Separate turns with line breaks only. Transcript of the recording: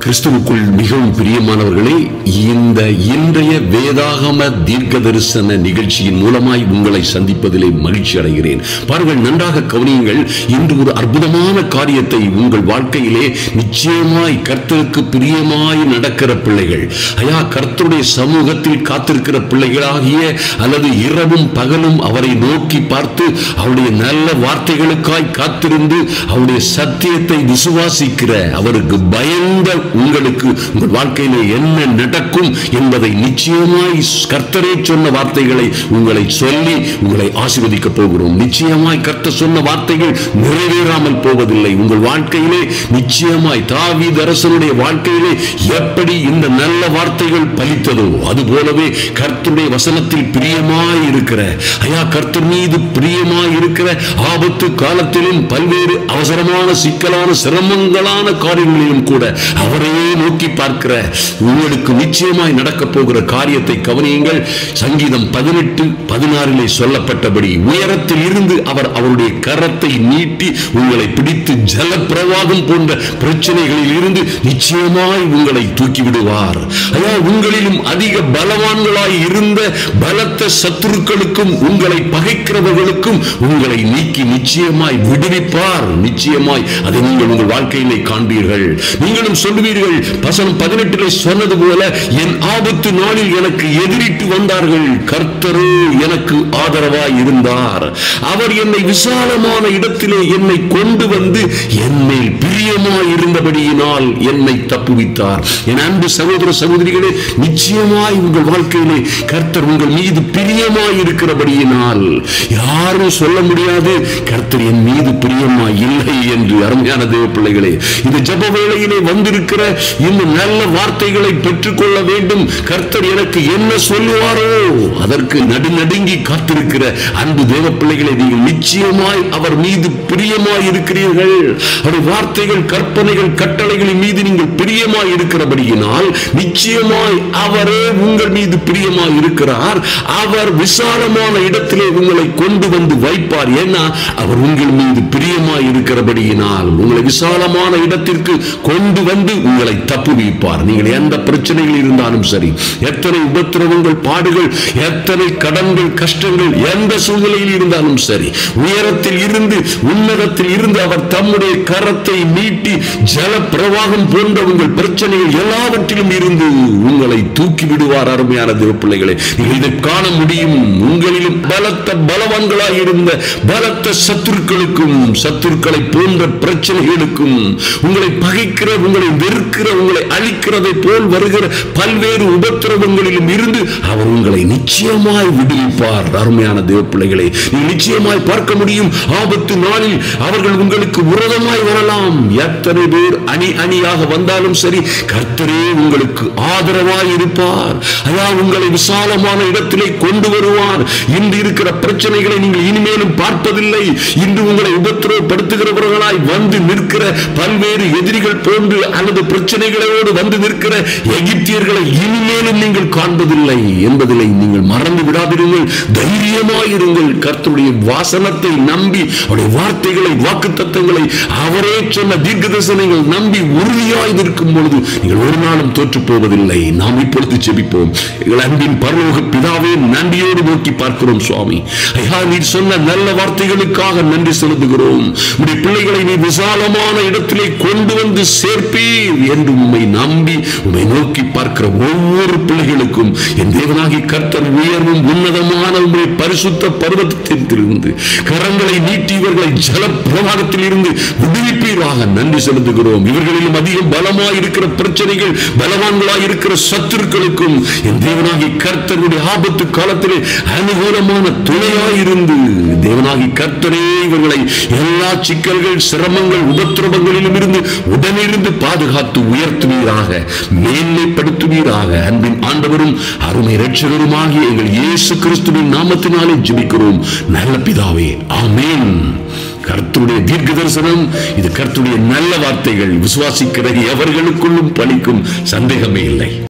கிறிஸ்துவுக்குள் மிகவும் பிரியமானவர்களே இந்த இன்றைய வேதாகம தீர்க்க தரிசன நிகழ்ச்சியின் மூலமாய் உங்களை சந்திப்பதிலே மகிழ்ச்சி அடைகிறேன் பாருங்கள் நன்றாக கவனியுங்கள் இன்று ஒரு அற்புதமான காரியத்தை உங்கள் வாழ்க்கையிலே நிச்சயமாய் கர்த்தருக்கு பிரியமாய் நடக்கிற பிள்ளைகள் ஐயா கர்த்தருடைய சமூகத்தில் காத்திருக்கிற பிள்ளைகளாகிய அல்லது இரவும் பகலும் அவரை நோக்கி பார்த்து அவருடைய நல்ல வார்த்தைகளுக்காய் காத்திருந்து அவருடைய சத்தியத்தை விசுவாசிக்கிற அவருக்கு பயந்த உங்களுக்கு உங்கள் வாழ்க்கையிலே என்ன நடக்கும் என்பதை நிச்சயமாய் கர்த்தரே சொன்ன வார்த்தைகளை உங்களை சொல்லி உங்களை ஆசீர்வதிக்க போகிறோம் நிச்சயமாய் கர்த்தர் சொன்ன வார்த்தைகள் நிறைவேறாமல் போவதில்லை உங்கள் வாழ்க்கையிலே நிச்சயமாய் தாவீது அரசனுடைய வாழ்க்கையிலே எப்படி இந்த நல்ல வார்த்தைகள் பலித்ததோ அது போலவே கர்த்தருடைய வசனத்தில் பிரியமாய் இருக்கிற ஐயா கர்த்தர் மீது பிரியமாய் இருக்கிற ஆபத்து காலத்திலும் பல்வேறு அவசரமான சிக்கலான சிரமங்களான காரியங்களிலும் கூட அவரையே நோக்கி பார்க்கிற உங்களுக்கு நிச்சயமாய் நடக்க போகிற காரியத்தை கவனியுங்கள் சங்கீதம் பதினெட்டு பதினாறிலே சொல்லப்பட்டபடி உயரத்தில் இருந்து அவர் அவருடைய கரத்தை நீட்டி உங்களை பிடித்து ஜல பிரவாகம் போன்ற பிரச்சனைகளில் இருந்து நிச்சயமாய் உங்களை தூக்கி விடுவார் ஐயா உங்களிலும் அதிக பலவான்களாய் இருந்த பலத்த சத்துருக்களுக்கும் உங்களை பகைக்கிறவர்களுக்கும் உங்களை நீக்கி நிச்சயமாய் விடுவிப்பார் நிச்சயமாய் அதை நீங்கள் உங்கள் வாழ்க்கையிலே காண்பீர்கள் நீங்களும் சொல்லுவீர்கள் வசனம் பதினெட்டிலே சொன்னது போல என் ஆபத்து நாளில் எனக்கு எதிரிட்டு வந்தார்கள் கர்த்தரோ எனக்கு ஆதரவாய் இருந்தார் அவர் என்னை விசாலமான இடத்திலே என்னை கொண்டு வந்து என்னை பிரியமாய் இருந்தபடியினால் என்னை தப்புவித்தார் என் அன்பு சகோதர சகோதரிகளே நிச்சயமாய் உங்கள் வாழ்க்கையிலே கர்த்தர் உங்கள் மீது பிரியமாய் இருக்கிறபடியினால் யாரும் சொல்ல முடியாது கர்த்தர் என் மீது பிரியமாய் இல்லை என்று அருமையான தேவ பிள்ளைகளே இந்த ஜப வேளையிலே வந்திருக்கிற இந்த நல்ல வார்த்தைகளை பெற்றுக்கொள்ள வேண்டும் கர்த்தர் எனக்கு என்ன சொல்லுவாரோ அதற்கு நடுநடுங்கி காத்திருக்கிற அன்பு தேவ பிள்ளைகளை நீங்கள் நிச்சயமாய் அவர் மீது பிரியமாய் இருக்கிறீர்கள் அவருடைய வார்த்தைகள் கற்பனைகள் கட்டளைகளின் மீது நீங்கள் பிரியமாய் இருக்கிறபடியினால் நிச்சயமாய் அவரே உங்கள் மீது பிரியமாய் இருக்கிறார் அவர் விசாலமான இடத்திலே உங்களை கொண்டு வந்து வைப்பார் ஏன்னா அவர் உங்கள் மீது பிரியமாய் இருக்கிறபடியினால் உங்களை விசாலமான இடத்திற்கு கொண்டு வந்து உங்களை தப்புவிப்பார் நீங்கள் எந்த பிரச்சனைகள் இருந்தாலும் சரி எத்தனை உபத்திரவங்கள் பாடுகள் எத்தனை கடன்கள் கஷ்டங்கள் எந்த சூழ்நிலையில் இருந்தாலும் சரி உயரத்தில் இருந்து உன்னதத்தில் இருந்து அவர் தம்முடைய கரத்தை நீட்டி ஜல பிரவாகம் போன்ற உங்கள் பிரச்சனைகள் எல்லாவற்றிலும் இருந்து உங்களை தூக்கி விடுவார் அருமையான தேவ பிள்ளைகளை நீங்கள் இதை காண முடியும் உங்களிலும் பலத்த பலவான்களாய் இருந்த பலத்த சத்துருக்களுக்கும் சத்துருக்களை போன்ற பிரச்சனைகளுக்கும் உங்களை பகைக்கிற உங்களை வெறுக்கிற உங்களை அழிக்கிறதை போல் வருகிற பல்வேறு உபத்திரவங்களிலும் இருந்து அவர் உங்களை நிச்சயமாய் விடுவிப்பார் அருமையான தேவ பிள்ளைகளை நீங்கள் நிச்சயமாய் பார்க்க முடியும் ஆபத்து நாளில் அவர்கள் உங்களுக்கு விரோதமாய் வரலாம் எத்தனை பேர் அணி அணியாக வந்தாலும் சரி கர்த்தரே உங்களுக்கு ஆதரவாய் இருப்பார் ஐயா உங்களை விசாலமான இடத்திலே கொண்டு வருவார் இன்று இருக்கிற பிரச்சனைகளை நீங்கள் இனிமேலும் பார்ப்பதில்லை இன்று உங்களை உபத்திரவப்படுத்துகிறவர்களாய் வந்து நிற்கிற பல்வேறு எதிரிகள் போன்று அல்லது பிரச்சனைகளோடு வந்து நிற்கிற எகிப்தியர்களை இனிமேலும் நீங்கள் காண்பதில்லை என்பதில்லை நீங்கள் மறந்து விடாதிருங்கள் தைரியமாயிருங்கள் கர்த்தருடைய வாசனத்தை நம்பி அவருடைய வார்த்தைகளை வாக்கு தத்தங்களை அவரே சொன்ன தீர்க்க தரிசனங்கள் நம்பி உறுதியாய் நிற்கும் பொழுது நீங்கள் ஒரு நாளும் தோற்று போவதில்லை நாம் இப்பொழுது செபிப்போம் எங்கள் அன்பின் பரலோக பிதாவே நன்றியோடு நோக்கி பார்க்கிறோம் சுவாமி ஐயா நீர் சொன்ன நல்ல வார்த்தைகளுக்காக நன்றி செலுத்துகிறோம் உடைய பிள்ளைகளை நீ விசாலமான இடத்திலே கொண்டு வந்து சேர்ப்பீர் என்று உண்மை நம்பி உண்மை நோக்கி பார்க்கிற ஒவ்வொரு பிள்ளைகளுக்கும் என் தேவனாகி கர்த்தர் உயர்வும் உன்னதமான உங்களுடைய பரிசுத்த பருவத்திலிருந்து கரங்களை நீட்டி இவர்களை ஜல பிரவாகத்தில் இருந்து விடுவிப்பீராக நன்றி செலுத்துகிறோம் இவர்களிலும் அதிகம் பலமாய் இருக்கிற பிரச்சனைகள் பலவான்களாய் இருக்கிற சத்துருக்களுக்கும் என் தேவனாகி கர்த்தருடைய ஆபத்து காலத்திலே அனுகூலமான துணையாய் இருந்து தேவனாகி கர்த்தரே இவர்களை எல்லா சிக்கல்கள் சிரமங்கள் உபத்திரவங்களிலும் இருந்து உடனிருந்து பாதுகாத்து உயர்த்துவீராக மேன்மைப்படுத்துவீராக அன்பின் ஆண்டவரும் அருமை ரட்சகருமாகிய எங்கள் இயேசு கிறிஸ்துவின் நாமத்தினாலே ஜெபிக்கிறோம் நல்ல பிதாவே ஆமென் கர்த்தருடைய தீர்க்க தரிசனம் இது கர்த்தருடைய நல்ல வார்த்தைகள் விசுவாசிக்கிற எவர்களுக்குள்ளும் பலிக்கும் சந்தேகமே இல்லை